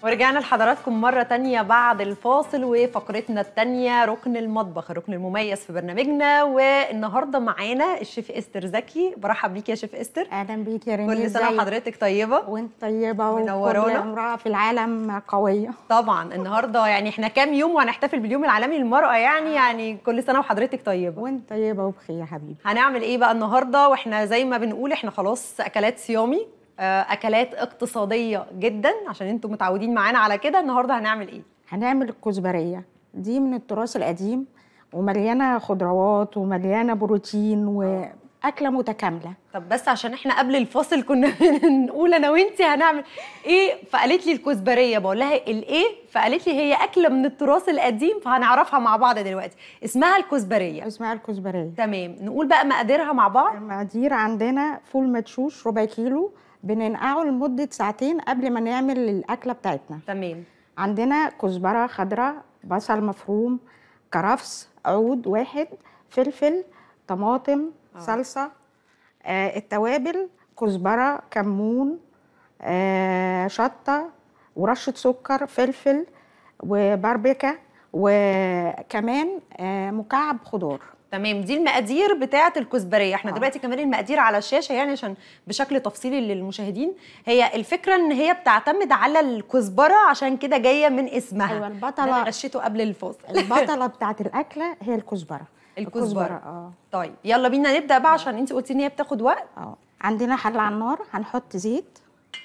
ورجعنا لحضراتكم مرة تانية بعد الفاصل وفقرتنا التانية ركن المطبخ الركن المميز في برنامجنا والنهاردة معانا الشيف استر زكي برحب بيك يا شيف استر اهلا بيك يا ريني كل سنة إزيك؟ وحضرتك طيبة وانت طيبه وكل منورانا. امراه في العالم قويه طبعا النهاردة يعني احنا كام يوم وهنحتفل باليوم العالمي للمرأة يعني يعني كل سنة وحضرتك طيبة وانت طيبه وبخير يا حبيبي هنعمل ايه بقى النهارده واحنا زي ما بنقول احنا خلاص اكلات صيامي آه، اكلات اقتصاديه جدا عشان انتم متعودين معانا على كده النهارده هنعمل ايه هنعمل الكزبريه دي من التراث القديم ومليانه خضروات ومليانه بروتين واكله متكامله طب بس عشان احنا قبل الفاصل كنا بنقول انا وانتي هنعمل ايه فقالت لي الكزبريه بقول لها الايه فقالت لي هي اكله من التراث القديم فهنعرفها مع بعض دلوقتي اسمها الكزبريه اسمها الكزبريه تمام نقول بقى مقاديرها مع بعض المقادير عندنا فول مدشوش ربع كيلو بننقعه لمده ساعتين قبل ما نعمل الاكله بتاعتنا تمام عندنا كزبرة خضراء بصل مفروم كرفس عود واحد فلفل طماطم صلصة آه التوابل كزبرة كمون آه شطة ورشة سكر فلفل وباربيكا وكمان آه مكعب خضار تمام دي المقادير بتاعه الكزبريه احنا آه. دلوقتي كمان المقادير على الشاشه يعني عشان بشكل تفصيلي للمشاهدين هي الفكره ان هي بتعتمد على الكزبره عشان كده جايه من اسمها أيوة، البطلة- ده انا غشيته قبل الفاصل البطلة بتاعت الأكلة هي الكزبرة الكزبرة. اه طيب يلا بينا نبدا بقى عشان انت قلتي ان هي بتاخد وقت اه عندنا حلة على النار هنحط زيت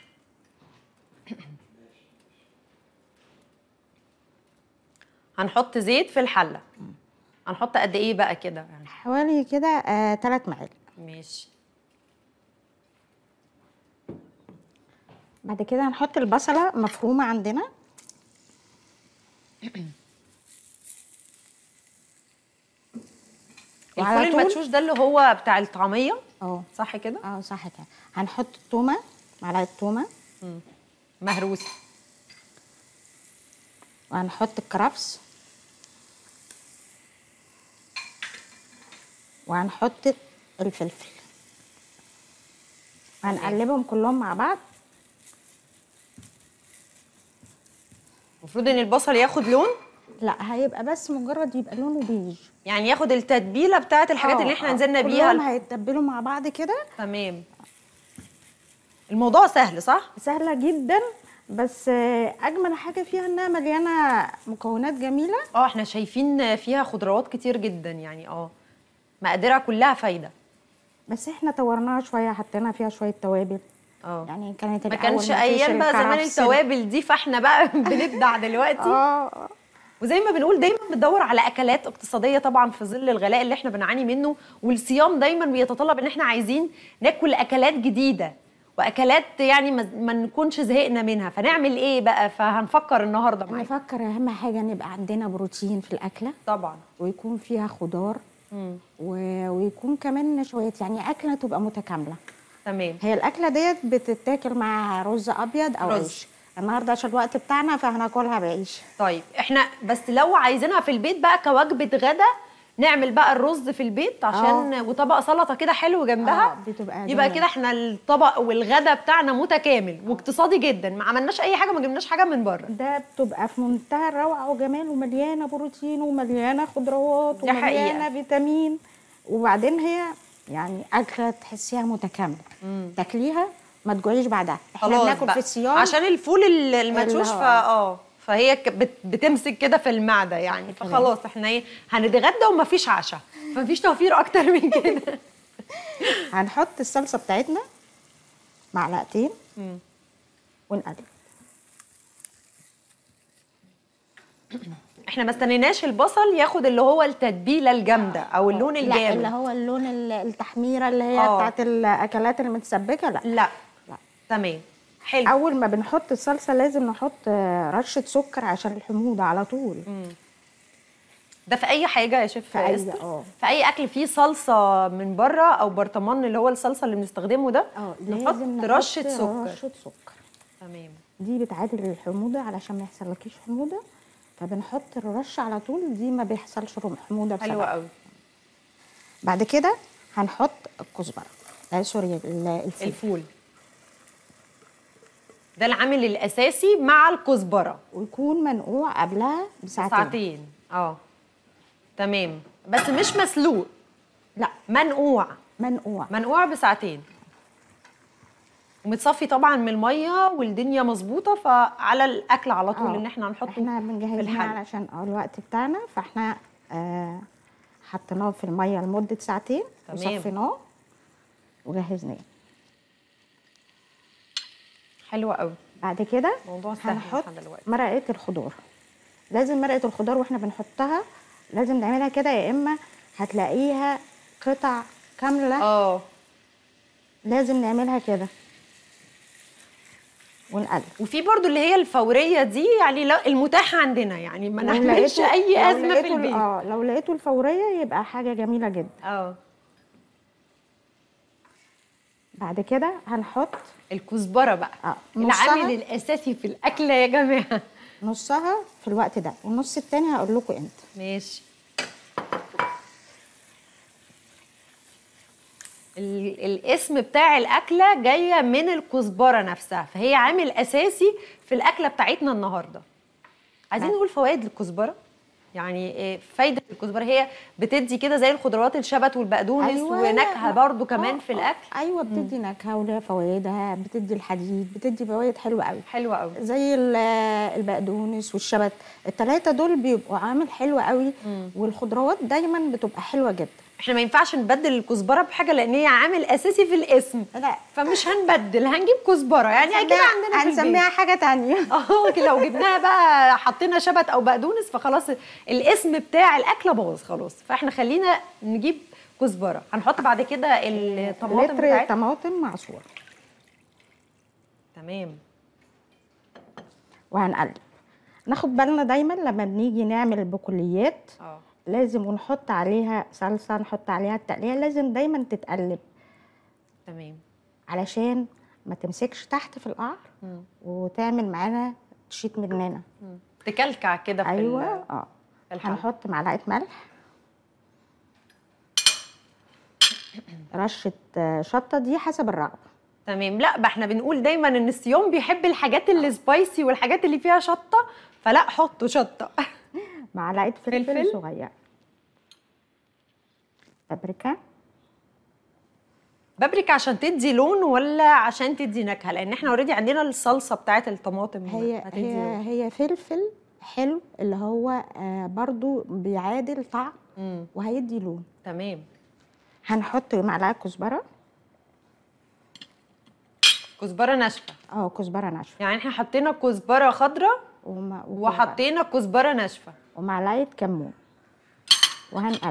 هنحط زيت في الحله هنحط قد ايه بقى كده يعني حوالي كده آه تلات معالق ماشي بعد كده هنحط البصلة مفرومة عندنا وعلى الفول طول- المدشوش ده اللي هو بتاع الطعميه اه صح كده اه صح كده هنحط تومة معلقة تومة مهروسه وهنحط الكرفس وهنحط الفلفل هنقلبهم كلهم مع بعض المفروض ان البصل ياخد لون لا هيبقى بس مجرد يبقى لونه بيج يعني ياخد التتبيله بتاعه الحاجات آه، اللي احنا آه. نزلنا بيها كلهم هيتبلوا مع بعض كده تمام الموضوع سهل صح سهله جدا بس آه، اجمل حاجه فيها انها مليانه مكونات جميله اه احنا شايفين فيها خضروات كتير جدا يعني اه مقاديرها كلها فايده بس احنا طورناها شويه حطينا فيها شويه توابل اه يعني كانت ما الأول كانش مفيش ايام بقى زمان الكرفس. التوابل دي فاحنا بقى بنبدع دلوقتي اه وزي ما بنقول دايما بندور على اكلات اقتصاديه طبعا في ظل الغلاء اللي احنا بنعاني منه والصيام دايما بيتطلب ان احنا عايزين ناكل اكلات جديده واكلات يعني ما ما نكونش زهقنا منها فنعمل ايه بقى فهنفكر النهارده معاكم نفكر اهم حاجه نبقى عندنا بروتين في الاكله طبعا ويكون فيها خضار مم. و... ويكون كمان نشويات يعني اكله تبقى متكامله تمام هي الاكله ديت بتتاكل مع رز ابيض او رز. عيش النهارده عشان الوقت بتاعنا فهناكلها بعيش طيب احنا بس لو عايزينها في البيت بقى كوجبه غدا نعمل بقى الرز في البيت عشان وطبق سلطه كده حلو جنبها آه، بتبقى يبقى جميلة. كده احنا الطبق والغدا بتاعنا متكامل واقتصادي جدا ما عملناش اي حاجه ما جبناش حاجه من بره ده بتبقى في منتهى الروعه وجمال ومليانه بروتين ومليانه خضروات دي حقيقة. ومليانه فيتامين وبعدين هي يعني اكله تحسيها متكامله تاكليها ما تجوعيش بعدها احنا خلاص بناكل بقى. في الصيام عشان الفول ال- المدشوش اللي فا هو- اه فهي ك- بت- بتمسك كده في المعده يعني تمام. فخلاص احنا ايه هنتغدى ومفيش عشاء فمفيش توفير اكتر من كده هنحط الصلصه بتاعتنا معلقتين مم. ونقلب احنا ما استنيناش البصل ياخد اللي هو التتبيله الجامده او اللون لا الجامد اللي هو اللون ال- التحميره اللي هي آه. بتاعت الاكلات المتسبكه لا لا لا. تمام حلو اول ما بنحط الصلصه لازم نحط آه، رشه سكر عشان الحموضه على طول ده في اي حاجه يا شيف في أي- استر؟ اه. في اي اكل فيه صلصه من بره او برطمان اللي هو الصلصه اللي بنستخدمه ده اه نحط لازم رشه نحط سكر رشه سكر تمام دي بتعادل الحموضه علشان ما يحصلكيش حموضه فبنحط الرشه على طول دي ما بيحصلش رم- حموضه حلوه بسببها قوي بعد كده هنحط الكزبره آه سوري ال- الفول الفول ده العامل الاساسي مع الكزبره ويكون منقوع قبلها بساعتين ساعتين اه تمام بس مش مسلوق لا منقوع منقوع منقوع بساعتين ومتصفي طبعا من الميه والدنيا مظبوطه فعلى الاكل على طول آه. ان احنا هنحطه احنا في بنجهزها الحل علشان اه الوقت بتاعنا فاحنا آه حطيناه في الميه لمده ساعتين تمام. وصفيناه وجهزناه حلوه قوي بعد كده موضوع سهل هنحط لحد دلوقتي. مرقه الخضار لازم مرقه الخضار واحنا بنحطها لازم نعملها كده يا اما هتلاقيها قطع كامله اه لازم نعملها كده ونقلب وفي برضو اللي هي الفوريه دي يعني لا المتاحه عندنا يعني ما لو نعملش لقيتوا- اي لو ازمه في لقيتوا ال- البيت اه لو لقيتوا الفوريه يبقى حاجه جميله جدا اه بعد كده هنحط الكزبره بقى اه نصها- العامل الاساسي في الاكل يا جماعه نصها في الوقت ده والنص التاني هقول لكم امتى ماشي ال- الاسم بتاع الاكله جايه من الكزبره نفسها فهي عامل اساسي في الاكله بتاعتنا النهارده عايزين نعم. نقول فوائد الكزبره يعني إيه فايده الكزبره هي بتدي كده زي الخضروات الشبت والبقدونس أيوة، ونكهه لا، برضو كمان آه، في آه، الاكل ايوه بتدي نكهه وليها فوائدها بتدي الحديد بتدي فوائد حلوه قوي حلوه قوي زي ال- البقدونس والشبت التلاتة دول بيبقوا عامل حلو قوي والخضروات دايما بتبقى حلوه جدا احنا ما ينفعش نبدل الكزبره بحاجه لان هي عامل اساسي في الاسم لا فمش هنبدل هنجيب كزبره يعني اكيد عندنا في البيت هنسميها حاجه تانية اه لو جبناها بقى حطينا شبت او بقدونس فخلاص الاسم بتاع الاكله باظ خلاص فاحنا خلينا نجيب كزبره هنحط بعد كده الطماطم لتر بتاعتنا طماطم معصور تمام وهنقلب ناخد بالنا دايما لما بنيجي نعمل البقوليات اه لازم ونحط عليها صلصه نحط عليها التقليه لازم دايما تتقلب تمام علشان ما تمسكش تحت في القعر مم. وتعمل معانا تشيط مننا مم. تكلكع كده في ايوه ال- اه في الحل. هنحط معلقه ملح رشه آه، شطه دي حسب الرغبه تمام لا بقى احنا بنقول دايما ان الصيام بيحب الحاجات اللي سبايسي والحاجات اللي فيها شطه فلا حطوا شطه معلقه فلفل, فلفل. فلفل صغير بابريكا بابريكا عشان تدي لون ولا عشان تدي نكهه لان احنا اوريدي عندنا الصلصه بتاعت الطماطم هي هتدي هي لون. هي فلفل حلو اللي هو آه برضو بيعادل طعم مم. وهيدي لون تمام هنحط معلقه كزبره كزبره ناشفه اه كزبره ناشفه يعني احنا حطينا كزبره خضراء وما- وكزبرة. وحطينا كزبره ناشفه ومعلقه كمون وهنقلب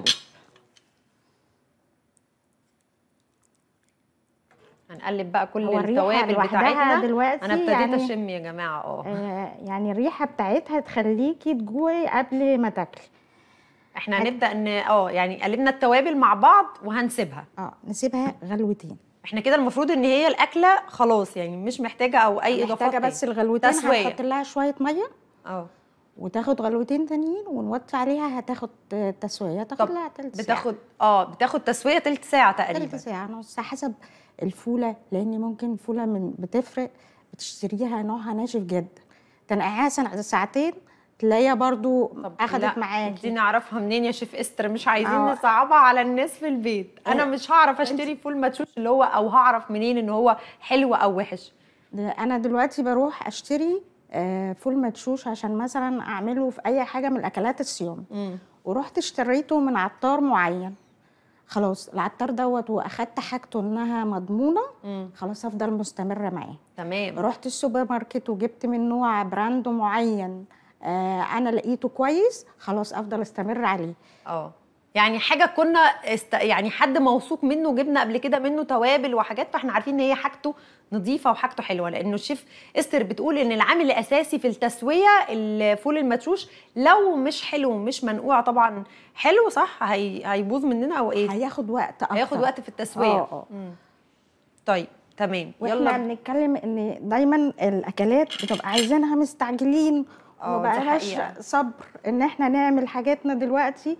هنقلب بقى كل هو الريحة التوابل لوحدها بتاعتنا دلوقتي انا ابتديت يعني- اشم يا جماعه اه آه يعني الريحه بتاعتها تخليكي تجوعي قبل ما تاكلي احنا هنبدا ان اه يعني قلبنا التوابل مع بعض وهنسيبها اه نسيبها غلوتين احنا كده المفروض ان هي الاكله خلاص يعني مش محتاجه او اي اضافات محتاجه تاني. بس الغلوتين تسوية. هنحط لها شويه ميه اه وتاخد غلوتين تانيين ونوطي عليها هتاخد آه، تسويه تاخد طب لها تلت ساعه بتاخد اه بتاخد تسويه تلت ساعه تلت تقريبا ساعه نص ساعه حسب الفوله لان ممكن الفوله من بتفرق بتشتريها نوعها ناشف جدا تنقعيها سنة- ساعتين تلاقيها برضو طب اخدت لا، دي معاكي نعرفها منين يا شيف استر مش عايزين آه. نصعبها على الناس في البيت انا آه. مش هعرف اشتري فول مدشوش اللي هو او هعرف منين ان هو حلو او وحش ده انا دلوقتي بروح اشتري آه، فول مدشوش عشان مثلا اعمله في اي حاجه من الاكلات الصيام امم ورحت اشتريته من عطار معين خلاص العطار دوت واخدت حاجته انها مضمونه امم خلاص افضل مستمره معاه تمام رحت السوبر ماركت وجبت من نوع براند معين آه انا لقيته كويس خلاص افضل استمر عليه اه يعني حاجه كنا است... يعني حد موثوق منه جبنا قبل كده منه توابل وحاجات فاحنا عارفين ان هي حاجته نظيفه وحاجته حلوه لانه الشيف استر بتقول ان العامل الاساسي في التسويه الفول المدشوش لو مش حلو ومش منقوع طبعا حلو صح هي... هيبوظ مننا او ايه هياخد وقت اكتر هياخد وقت في التسويه اه اه مم. طيب تمام واحنا يلا بنتكلم ان دايما الاكلات بتبقى عايزينها مستعجلين اه، وما دي بقاش حقيقة. صبر ان احنا نعمل حاجاتنا دلوقتي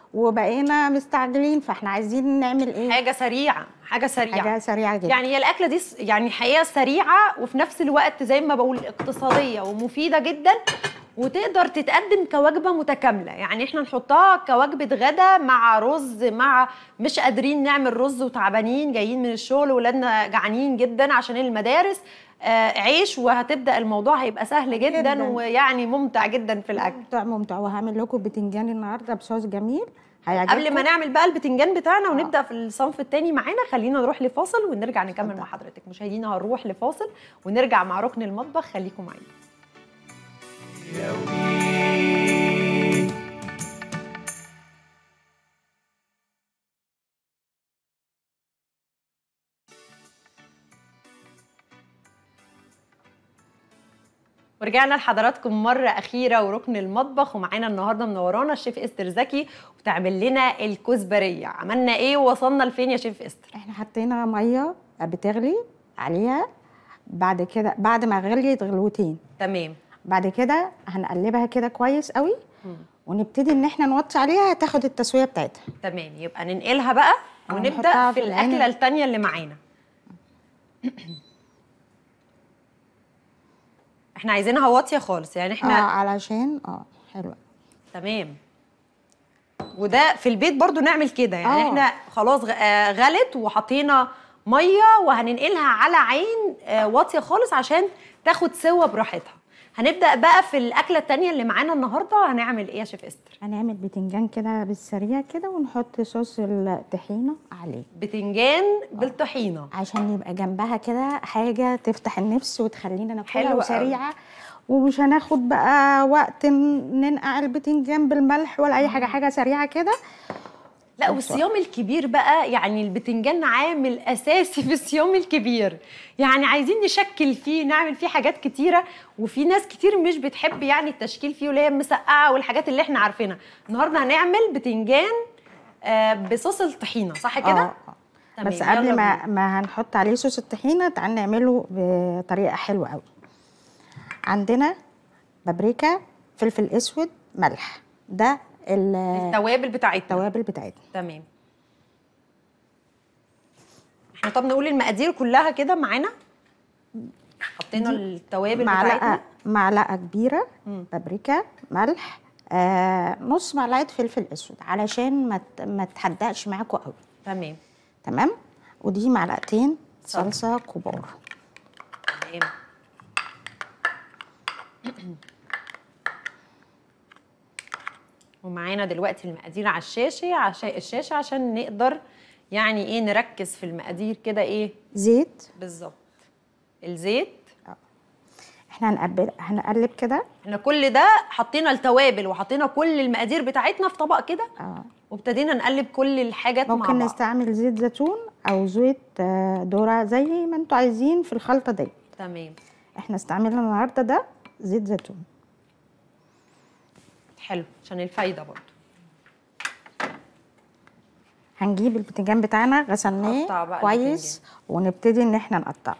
وبقينا مستعجلين فاحنا عايزين نعمل ايه حاجه سريعه حاجه سريعه حاجه سريعه جدا يعني هي الاكله دي س- يعني حقيقه سريعه وفي نفس الوقت زي ما بقول اقتصاديه ومفيده جدا وتقدر تتقدم كوجبه متكامله يعني احنا نحطها كوجبه غدا مع رز مع مش قادرين نعمل رز وتعبانين جايين من الشغل ولادنا جعانين جدا عشان المدارس آه عيش وهتبدا الموضوع هيبقى سهل جدا, جداً. ويعني ممتع جدا في الاكل ممتع ممتع وهعمل لكم بتنجان النهارده بصوص جميل هيعجبكم قبل ما نعمل بقى البتنجان بتاعنا ونبدا في الصنف الثاني معانا خلينا نروح لفاصل ونرجع نكمل مع حضرتك مشاهدينا هنروح لفاصل ونرجع مع ركن المطبخ خليكم معانا ورجعنا لحضراتكم مرة أخيرة وركن المطبخ ومعانا النهاردة منورانا الشيف إستر زكي وتعمل لنا الكزبرية عملنا إيه ووصلنا لفين يا شيف إستر؟ احنا حطينا ميه بتغلي عليها بعد كده بعد ما غليت غلوتين تمام بعد كده هنقلبها كده كويس قوي ونبتدي ان احنا نوطي عليها تاخد التسويه بتاعتها تمام يبقى ننقلها بقى آه، ونبدأ نحطها في في العين. الأكلة التانية اللي معانا احنا عايزينها واطية خالص يعني اه احنا علشان اه حلوه تمام وده في البيت برضو نعمل كده يعني آه. احنا خلاص غ- آه، غلت وحطينا ميه وهننقلها على عين آه، واطيه خالص عشان تاخد سوا براحتها هنبدا بقى في الاكله التانية اللي معانا النهارده هنعمل ايه يا شيف استر هنعمل بتنجان كده بالسريع كده ونحط صوص الطحينه عليه بتنجان بالطحينه عشان يبقى جنبها كده حاجه تفتح النفس وتخلينا حلو ناكلها قوي. وسريعه ومش هناخد بقى وقت ن- ننقع البتنجان بالملح ولا اي حاجه حاجه سريعه كده لا والصيام الكبير بقى يعني البتنجان عامل اساسي في الصيام الكبير يعني عايزين نشكل فيه نعمل فيه حاجات كتيره وفي ناس كتير مش بتحب يعني التشكيل فيه واللي هي مسقعه والحاجات اللي احنا عارفينها النهارده هنعمل بتنجان آه بصوص الطحينه صح كده آه، آه. تمام، بس يلا قبل ما بينا. ما هنحط عليه صوص الطحينه تعال نعمله بطريقه حلوه قوي عندنا بابريكا فلفل اسود ملح ده ال- التوابل بتاعتنا التوابل بتاعتنا تمام احنا طب نقول المقادير كلها كده معانا حطينا التوابل معلقه بتاعتنا معلقه كبيره بابريكا ملح آه نص معلقه فلفل اسود علشان ما ت- ما تحدقش معاكم قوي تمام تمام ودي معلقتين صلصه كبار تمام ومعانا دلوقتي المقادير على الشاشه عشان الشاشه عشان نقدر يعني ايه نركز في المقادير كده ايه زيت بالظبط الزيت احنا هنقلب هنقلب كده احنا كل ده حطينا التوابل وحطينا كل المقادير بتاعتنا في طبق كده اه وابتدينا نقلب كل الحاجات مع ممكن بعض نستعمل زيت زيتون او زيت آه، ذره زي ما انتوا عايزين في الخلطه دي تمام احنا استعملنا النهارده ده زيت زيتون حلو عشان الفايده برضو هنجيب البتنجان بتاعنا غسلناه نقطع بقى كويس ونبتدي ان احنا نقطعه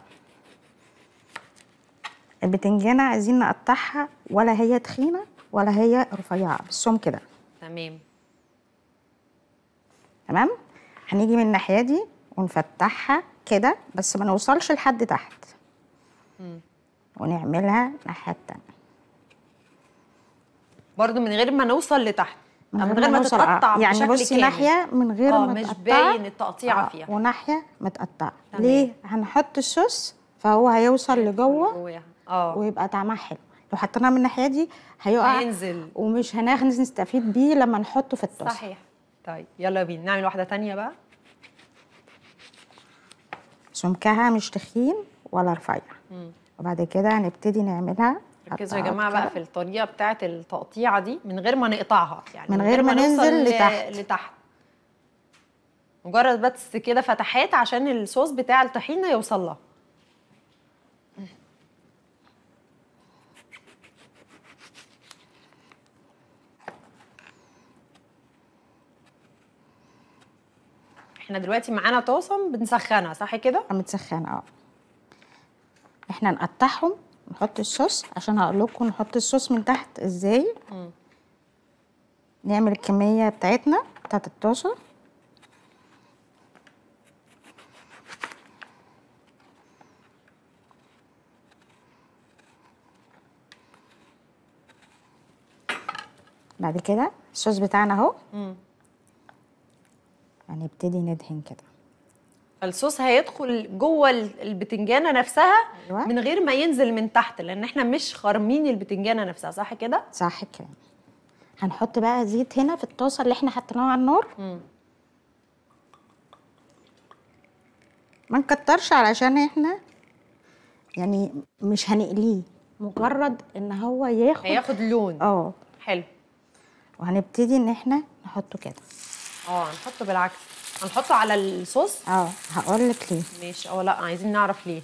البتنجانه عايزين نقطعها ولا هي تخينه ولا هي رفيعه بالسم كده تمام تمام هنيجي من الناحيه دي ونفتحها كده بس ما نوصلش لحد تحت ونعملها الناحيه التانيه برضو من غير ما نوصل لتحت من أو غير ما نوصل- تتقطع آه، يعني بشكل بصي كامل. ناحيه من غير آه، ما مش تقطع باين التقطيعه فيها وناحيه متقطعه تمام. ليه هنحط الصوص فهو هيوصل لجوه جواها. اه ويبقى طعمها حلو لو حطيناه من الناحيه دي هيقع هينزل. ومش هناخد نستفيد بيه لما نحطه في الطاسه صحيح طيب يلا بينا نعمل واحده تانية بقى سمكها مش تخين ولا رفيع وبعد كده هنبتدي نعملها ركزوا يا قطعات جماعه بقى كده. في الطريقه بتاعه التقطيعه دي من غير ما نقطعها يعني من غير ما نوصل ننزل ل- لتحت. لتحت مجرد بس كده فتحات عشان الصوص بتاع الطحينه يوصل لها احنا دلوقتي معانا طاسه بنسخنها صح كده متسخنه اه احنا نقطعهم نحط الصوص عشان هقول لكم نحط الصوص من تحت ازاي نعمل الكميه بتاعتنا بتاعت الطاسه بعد كده الصوص بتاعنا اهو مم. هنبتدي ندهن كده الصوص هيدخل جوه ال- البتنجانه نفسها أيوة. من غير ما ينزل من تحت لان احنا مش خارمين البتنجانه نفسها صح كده صح الكلام هنحط بقى زيت هنا في الطاسه اللي احنا حطيناها على النار مم. ما نكترش علشان احنا يعني مش هنقليه مجرد ان هو ياخد هياخد لون اه حلو وهنبتدي ان احنا نحطه كده اه هنحطه بالعكس هنحطه على الصوص اه هقول لك ليه ماشي اه لا عايزين نعرف ليه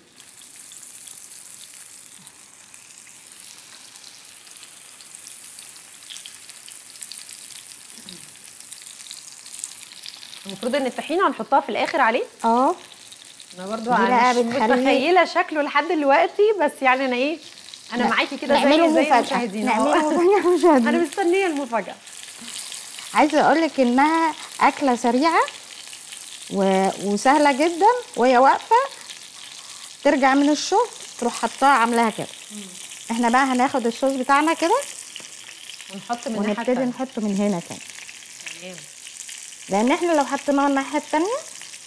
المفروض ان الطحينه هنحطها في الاخر عليه اه انا برضو دي بقى مش بتخلي- متخيله شكله لحد دلوقتي بس يعني انا ايه انا لا، معاكي كده نعمله زي زي مفاجأة. المشاهدين أهو. نعمله مفاجأة انا مشاهدين مستنيه المفاجاه عايزه اقول لك انها اكله سريعه و... وسهله جدا وهي واقفه ترجع من الشغل تروح حطاها عاملاها كده احنا بقى هناخد الصوص بتاعنا كده ونحط من الناحيه ونبتدي التانية. نحطه من هنا كده تمام. لان احنا لو حطيناه الناحيه التانية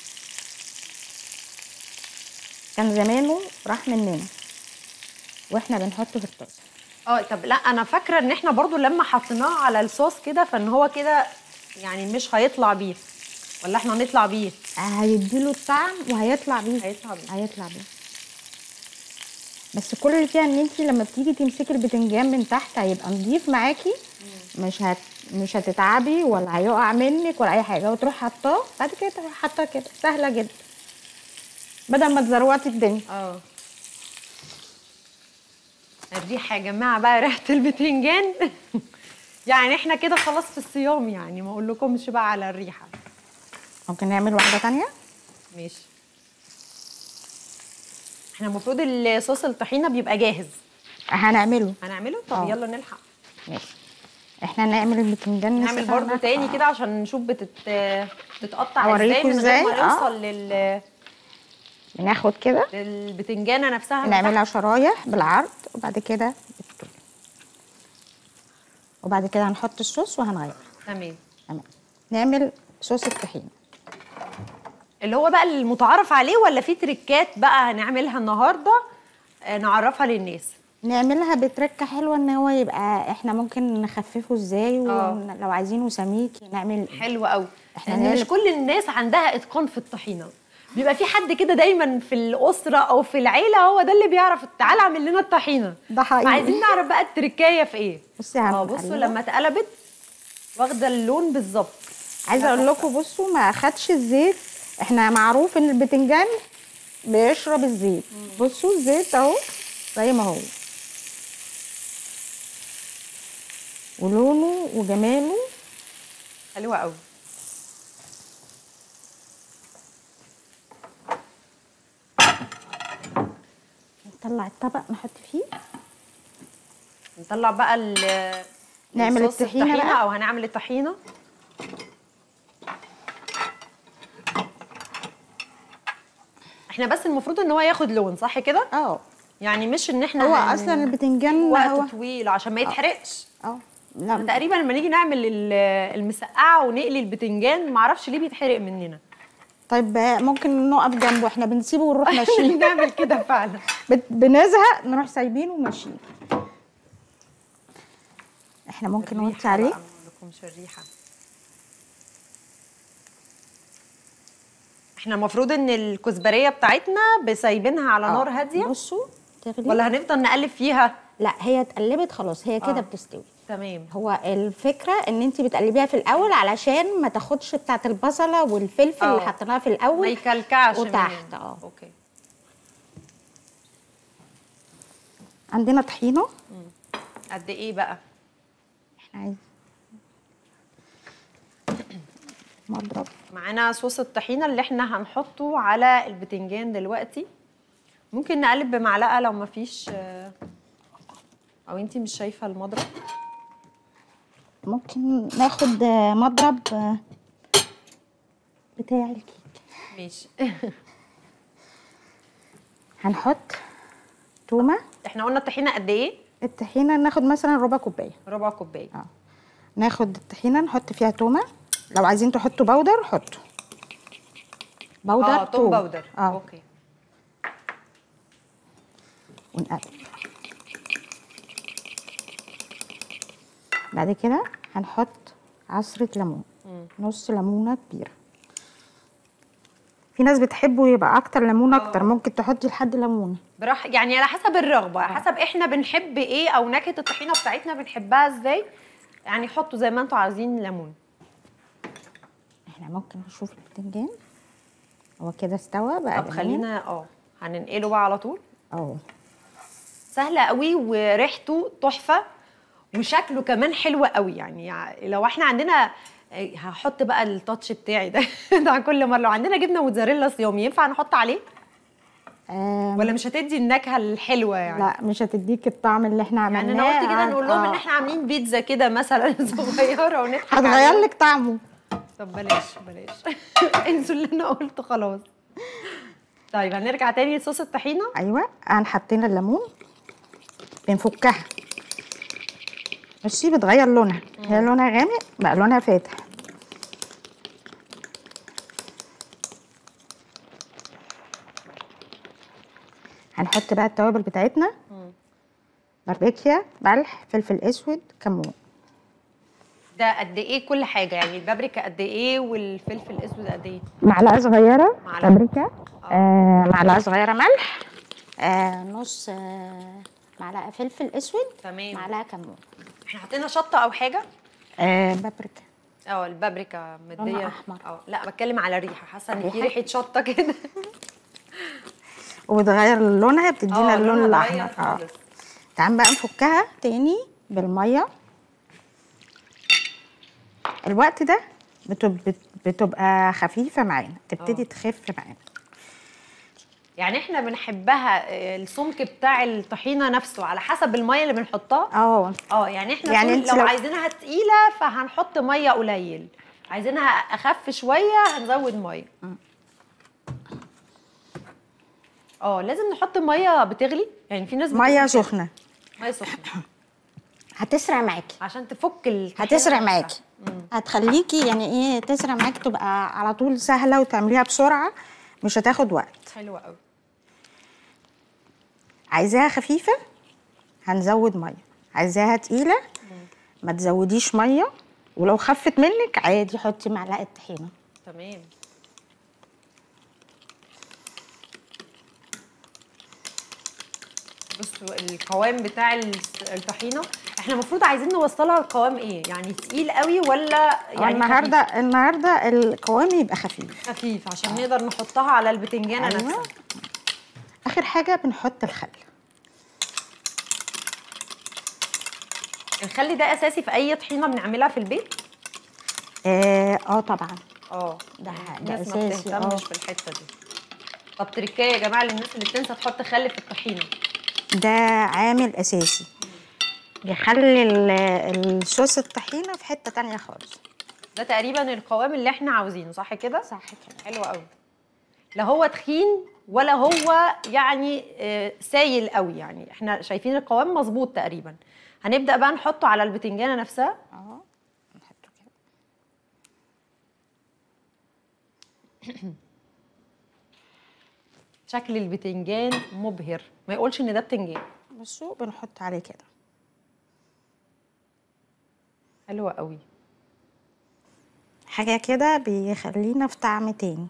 كان زمانه راح مننا واحنا بنحطه في الطاسه اه طب لا انا فاكره ان احنا برضو لما حطيناه على الصوص كده فان هو كده يعني مش هيطلع بيه ولا احنا هنطلع بيه هيديله الطعم وهيطلع بيه هيطلع بيه هيطلع بيه بس كل اللي فيها ان انت لما بتيجي تمسكي البتنجان من تحت هيبقى نضيف معاكي مش هت مش هتتعبي ولا هيقع منك ولا اي حاجه وتروح حطاه بعد كده تروح حطاه كده سهله جدا بدل ما تزروطي الدنيا اه الريحه يا جماعه بقى ريحه البتنجان يعني احنا كده خلاص في الصيام يعني ما اقول لكمش بقى على الريحه ممكن نعمل واحده تانية ماشي احنا المفروض الصوص الطحينه بيبقى جاهز هنعمله هنعمله طب آه. يلا نلحق ماشي احنا نعمل البتنجان نعمل نسيبها برضو ناخد- تاني كده عشان نشوف بتت... بتتقطع أوريكوا ازاي من غير إزاي؟ ما آه. نوصل لل... بناخد كده للبتنجانه نفسها من نعملها تحت. شرايح بالعرض وبعد كده بالطول وبعد كده هنحط الصوص وهنغير تمام تمام نعمل صوص الطحينه اللي هو بقى المتعارف عليه ولا في تريكات بقى هنعملها النهارده آه، نعرفها للناس نعملها بتركه حلوه ان هو يبقى احنا ممكن نخففه ازاي آه. ولو عايزينه سميك نعمل حلو قوي إحنا لان مش نعمل- كل الناس عندها اتقان في الطحينه بيبقى في حد كده دايما في الاسره او في العيله هو ده اللي بيعرف تعالى اعمل لنا الطحينه ده حقيقي. عايزين نعرف بقى التركايه في ايه بصي اه هنقلبها. بصوا لما اتقلبت واخده اللون بالظبط عايزه اقول لكم بصوا ما اخدش الزيت احنا معروف ان البتنجان بيشرب الزيت بصوا الزيت اهو زي ما هو ولونه وجماله حلوه قوي نطلع الطبق نحط فيه نطلع بقى ال نعمل الصوص الطحينة بقى؟ او هنعمل الطحينه احنا بس المفروض ان هو ياخد لون صح كده اه يعني مش ان احنا هو هن- اصلا البتنجان وقت هو طويل عشان ما يتحرقش اه لا تقريبا لما نيجي نعمل ال- المسقعه ونقلي البتنجان معرفش ليه بيتحرق مننا طيب ممكن نقف جنبه احنا بنسيبه ونروح ماشيين نعمل كده فعلا بت- بنزهق نروح سايبينه وماشيين احنا ممكن نوطي الريحة عليه بقى، ما أقولكمش الريحه احنا المفروض ان الكزبريه بتاعتنا بسايبينها على نار هاديه بصوا تغلي ولا هنفضل نقلب فيها لا هي اتقلبت خلاص هي كده آه. بتستوي تمام هو الفكره ان انت بتقلبيها في الاول علشان ما تاخدش بتاعه البصله والفلفل اللي آه. حطيناها في ما الاول يكلكعش من وتحت، هنا. اه. اوكي عندنا طحينه قد ايه بقى احنا عايز مضرب معانا صوص الطحينه اللي احنا هنحطه على البتنجان دلوقتي ممكن نقلب بمعلقه لو مفيش آه، او انتي مش شايفه المضرب ممكن ناخد مضرب بتاع الكيك ماشي هنحط تومه احنا قلنا الطحينه قد ايه الطحينه ناخد مثلا ربع كوبايه ربع كوبايه اه ناخد الطحينه نحط فيها تومه لو عايزين تحطوا بودر حطوا بودر اه توم باودر اه اوكي ونقلب بعد كده هنحط عصرة ليمون نص ليمونة كبيرة في ناس بتحبه يبقى اكتر ليمون اكتر ممكن تحطي لحد ليمونة براح يعني على حسب الرغبه على حسب احنا بنحب ايه او نكهه الطحينه بتاعتنا بنحبها ازاي يعني حطوا زي ما انتوا عايزين ليمون احنا ممكن نشوف البتنجان هو كده استوى بقى طب جميل. خلينا اه هننقله بقى على طول اه سهله قوي وريحته تحفه وشكله كمان حلو قوي يعني, يعني لو احنا عندنا إيه، هحط بقى التاتش بتاعي ده ده كل مره لو عندنا جبنه موتزاريلا صيامي ينفع نحط عليه آم، ولا مش هتدي النكهه الحلوه يعني لا مش هتديك الطعم اللي احنا عملناه يعني انا قلت كده نقول لهم ان آه. احنا عاملين بيتزا كده مثلا صغيره ونضحك هتغير عليهم. لك طعمه طب بلاش بلاش انسوا اللي انا قلته خلاص طيب هنرجع تاني لصوص الطحينه ايوه انا حطينا الليمون بنفكها بصي بتغير لونها هي لونها غامق بقى لونها فاتح هنحط بقى التوابل بتاعتنا باربيكيا ملح فلفل اسود كمون ده قد ايه كل حاجه يعني البابريكا قد ايه والفلفل الاسود قد ايه معلقه صغيره معلقة. بابريكا آه معلقه صغيره ملح آه نص آه معلقه فلفل اسود تمام معلقه كمون احنا حطينا شطه او حاجه آه بابريكا اه البابريكا مديه لونها أحمر. اه لا بتكلم على الريحه حاسه ان في ريحة؟ ريحه شطه كده وبتغير لونها بتدينا اه اللون لونها اتغير الاحمر اه خالص. تعال بقى نفكها تاني بالميه الوقت ده بتب... بت- بتبقى خفيفه معانا تبتدي اه. تخف معانا يعني احنا بنحبها آه، السمك بتاع الطحينه نفسه على حسب الميه اللي بنحطها اه اه يعني احنا يعني يعني انت لو, لو- عايزينها تقيله فهنحط ميه قليل عايزينها اخف شويه هنزود ميه اه لازم نحط ميه بتغلي يعني في ناس ميه بتحط سخنه ميه سخنه هتسرع معاكي عشان تفك الطحينة هتسرع نفسها. معاكي هتخليكي يعني ايه تسرع معاكي تبقى على طول سهله وتعمليها بسرعه مش هتاخد وقت حلوه قوي عايزاها خفيفه هنزود ميه عايزاها تقيله ما تزوديش ميه ولو خفت منك عادي حطي معلقه طحينه تمام بصوا القوام بتاع الس- الطحينه احنا المفروض عايزين نوصلها القوام ايه يعني تقيل قوي ولا يعني يعني النهارده النهارده القوام يبقى خفيف خفيف, خفيف عشان نقدر نحطها على البتنجانه أيوة. نفسها اخر حاجه بنحط الخل الخل ده اساسي في اي طحينه بنعملها في البيت اه, آه طبعا اه ده- يعني ده الناس ما أساسي، بتهتمش آه. بالحته دي طب تركايه يا جماعه للناس اللي بتنسى تحط خل في الطحينه ده عامل اساسي يخلي ال- الصوص الطحينه في حته تانية خالص ده تقريبا القوام اللي احنا عاوزينه صح كده صح كده حلو قوي لا هو تخين ولا هو يعني آه، سايل قوي يعني احنا شايفين القوام مظبوط تقريبا هنبدا بقى نحطه على البتنجانه نفسها اه نحطه كده شكل البتنجان مبهر ما يقولش ان ده بتنجان بصوا بنحط عليه كده حلوه قوي حاجه كده بيخلينا في طعم تاني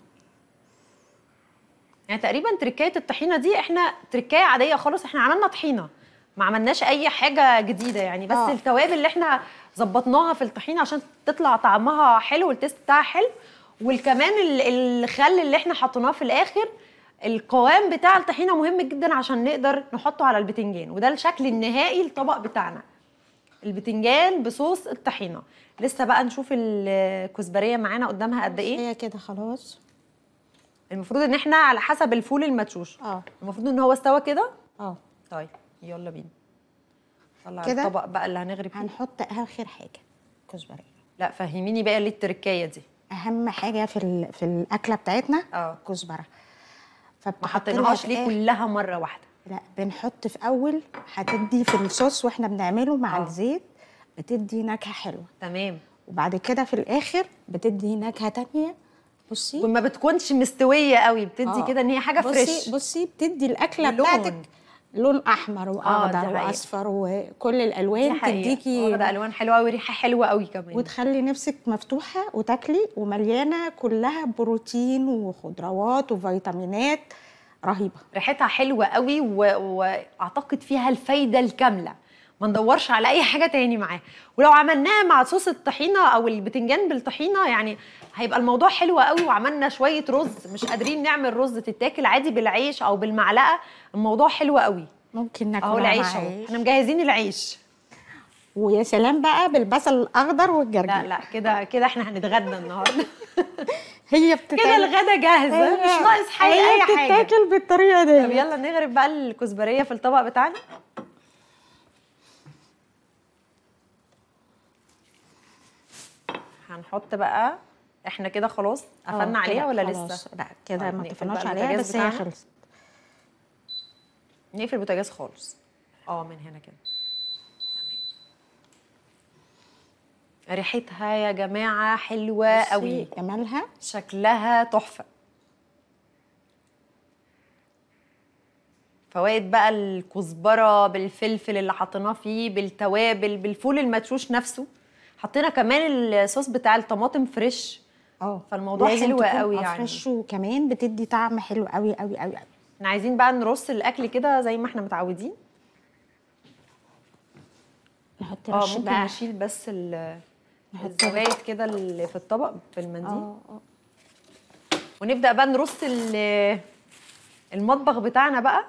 يعني تقريبا تركايه الطحينه دي احنا تركايه عاديه خالص احنا عملنا طحينه ما عملناش اي حاجه جديده يعني بس آه. التوابل اللي احنا ظبطناها في الطحينه عشان تطلع طعمها حلو والتيست بتاعها حلو والكمان ال- الخل اللي احنا حطيناه في الاخر القوام بتاع الطحينه مهم جدا عشان نقدر نحطه على البتنجان وده الشكل النهائي الطبق بتاعنا البتنجان بصوص الطحينه لسه بقى نشوف الكزبريه معانا قدامها قد ايه هي كده خلاص المفروض ان احنا على حسب الفول المدشوش اه المفروض ان هو استوى كده اه طيب يلا بينا طلع كده؟ الطبق بقى اللي هنغرب فيه هنحط اخر حاجه كزبره لا فهميني بقى ليه التركايه دي اهم حاجه في ال- في الاكله بتاعتنا اه. كزبره ما فبتحط لها حطيناهاش في ليه آخر- كلها مره واحده لا بنحط في اول هتدي في الصوص واحنا بنعمله مع اه. الزيت بتدي نكهه حلوه تمام وبعد كده في الاخر بتدي نكهه تانية بصي وما بتكونش مستويه قوي بتدي آه. كده ان هي حاجه بصي فريش بصي بتدي الاكله لون. بتاعتك لون احمر دي واخضر حقيقة. واصفر وكل دي الالوان حقيقة. تديكي واخده الوان حلوه قوي ريحه حلوه قوي كمان وتخلي نفسك مفتوحه وتاكلي ومليانه كلها بروتين وخضروات وفيتامينات رهيبه ريحتها حلوه قوي و... واعتقد فيها الفايده الكامله ما ندورش على اي حاجه تاني معاه ولو عملناها مع صوص الطحينه او البتنجان بالطحينه يعني هيبقى الموضوع حلو قوي وعملنا شويه رز مش قادرين نعمل رز تتاكل عادي بالعيش او بالمعلقه الموضوع حلو قوي ممكن ناكلها اهو العيش مع اهو عيش. احنا مجهزين العيش ويا سلام بقى بالبصل الاخضر والجرجير لا لا كده كده احنا هنتغدى النهارده هي بتتعمل كده الغدا جاهزه مش ناقص حاجه هي اي حاجه بتتاكل بالطريقه دي طب يلا نغرب بقى الكزبريه في الطبق بتاعنا هنحط بقى احنا كده خلاص قفلنا آه، عليها كده ولا خلاص. لسه لا كده طيب ما نقفل اتفقناش بقى عليها البوتاجاز بس هي بتاعنا. خلصت نقفل البوتاجاز خالص اه من هنا كده تمام ريحتها يا جماعه حلوه بصي قوي جمالها شكلها تحفه فوائد بقى الكزبره بالفلفل اللي حطيناه فيه بالتوابل بالفول المدشوش نفسه حطينا كمان الصوص بتاع الطماطم فريش اه فالموضوع لازم حلو تكون قوي آه يعني. فريش وكمان بتدي طعم حلو قوي قوي قوي قوي احنا عايزين بقى نرص الاكل كده زي ما احنا متعودين نحط اه رش ممكن بقى نشيل بس ال- نحط الزوايد كده اللي في الطبق في المنديل اه آه. ونبدا بقى نرص ال- المطبخ بتاعنا بقى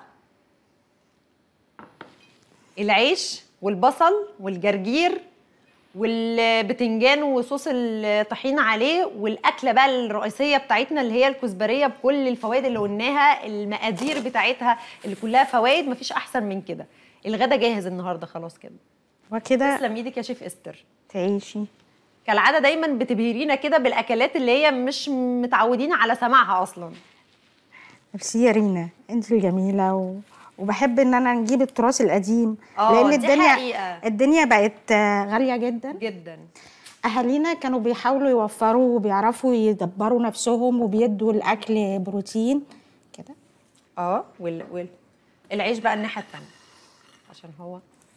العيش والبصل والجرجير والبتنجان وصوص الطحينه عليه والاكله بقى الرئيسيه بتاعتنا اللي هي الكزبريه بكل الفوائد اللي قلناها المقادير بتاعتها اللي كلها فوائد مفيش احسن من كده الغدا جاهز النهارده خلاص كده وكده تسلم ايدك يا شيف استر تعيشي كالعاده دايما بتبهرينا كده بالاكلات اللي هي مش متعودين على سماعها اصلا ميرسي يا رينا انت الجميله و... وبحب ان انا نجيب التراث القديم آه، لان دي الدنيا حقيقة. الدنيا بقت آه، غاليه جدا جدا اهالينا كانوا بيحاولوا يوفروا وبيعرفوا يدبروا نفسهم وبيدوا الاكل بروتين كده اه وال... وال... العيش بقى الناحيه الثانيه عشان هو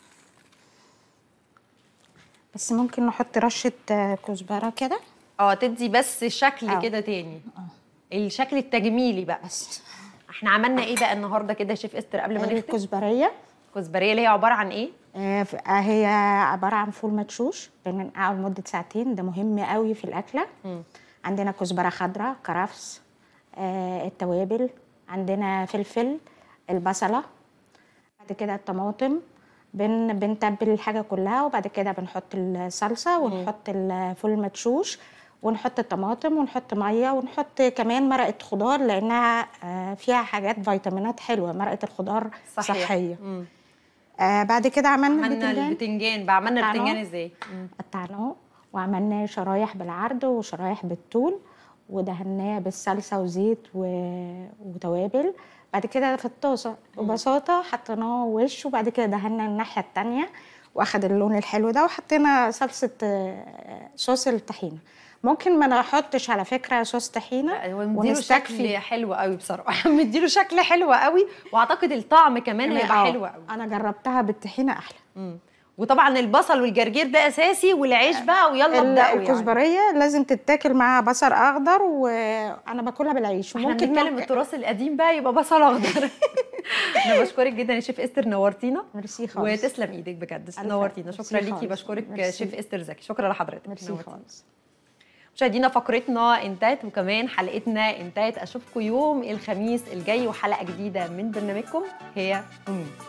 بس ممكن نحط رشه آه، كزبره كده اه تدي بس شكل آه. كده تاني الشكل التجميلي بقى بس احنا عملنا ايه بقى النهارده كده يا شيف استر قبل ما نختم الكزبريه كزبريه اللي هي عباره عن ايه آه، ف- آه، هي عباره عن فول مدشوش بننقعه لمده ساعتين ده مهم قوي في الاكله عندنا كزبره خضراء كرفس آه، التوابل عندنا فلفل البصله بعد كده الطماطم بن بنتبل الحاجه كلها وبعد كده بنحط الصلصه ونحط الفول المدشوش ونحط الطماطم ونحط ميه ونحط كمان مرقه خضار لانها آه، فيها حاجات فيتامينات حلوه مرقه الخضار صحيح. صحيه مم. آه بعد كده عملنا عملنا البتنجان البتنجان بقى عملنا قطعناه. البتنجان ازاي مم. قطعناه وعملناه شرايح بالعرض وشرايح بالطول ودهناه بالصلصه وزيت و... وتوابل بعد كده في الطاسه ببساطه حطيناه وش وبعد كده دهنا الناحيه التانية واخد اللون الحلو ده وحطينا صلصه آه، صوص الطحينه ممكن ما نحطش على فكره صوص طحينه لا، هو مديله شكل ونستكفي حلو قوي بصراحه مديله شكل حلو قوي واعتقد الطعم كمان هيبقى آه، حلو قوي انا جربتها بالطحينه احلى مم. وطبعا البصل والجرجير ده اساسي والعيش بقى ويلا ال- ابداوا يعني الكزبريه لازم تتاكل معاها بصل اخضر وانا باكلها بالعيش احنا وممكن بنتكلم ممكن- التراث القديم بقى يبقى بصل اخضر انا بشكرك جدا يا شيف استر نورتينا ميرسي خالص وتسلم ايدك بجد ألف نورتينا ميرسي شكرا ليكي خالص. بشكرك ميرسي. شيف استر زكي شكرا لحضرتك ميرسي نورتينا. خالص مشاهدينا فقرتنا انتهت وكمان حلقتنا انتهت اشوفكم يوم الخميس الجاي وحلقه جديده من برنامجكم هي ومين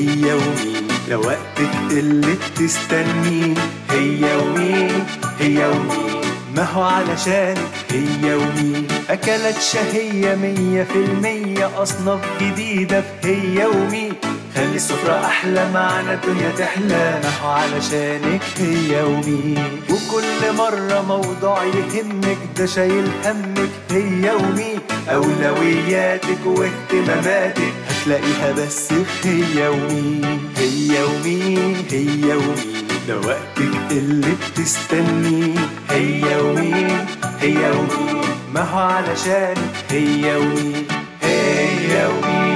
هي ومين لو وقتك اللي بتستنيه هي ومين هي ومين ما هو علشانك هي ومين أكلت شهية مية في المية أصناف جديدة في هي ومين خلي السفرة أحلى معنا الدنيا تحلى ما هو علشانك هي ومين وكل مرة موضوع يهمك ده شايل همك هي ومين أولوياتك واهتماماتك هتلاقيها بس في هي ومين هي ومين هي ومين ده وقتك اللي بتستنيه هي ومين هي ومين ما هو علشان هي ومين هي ومين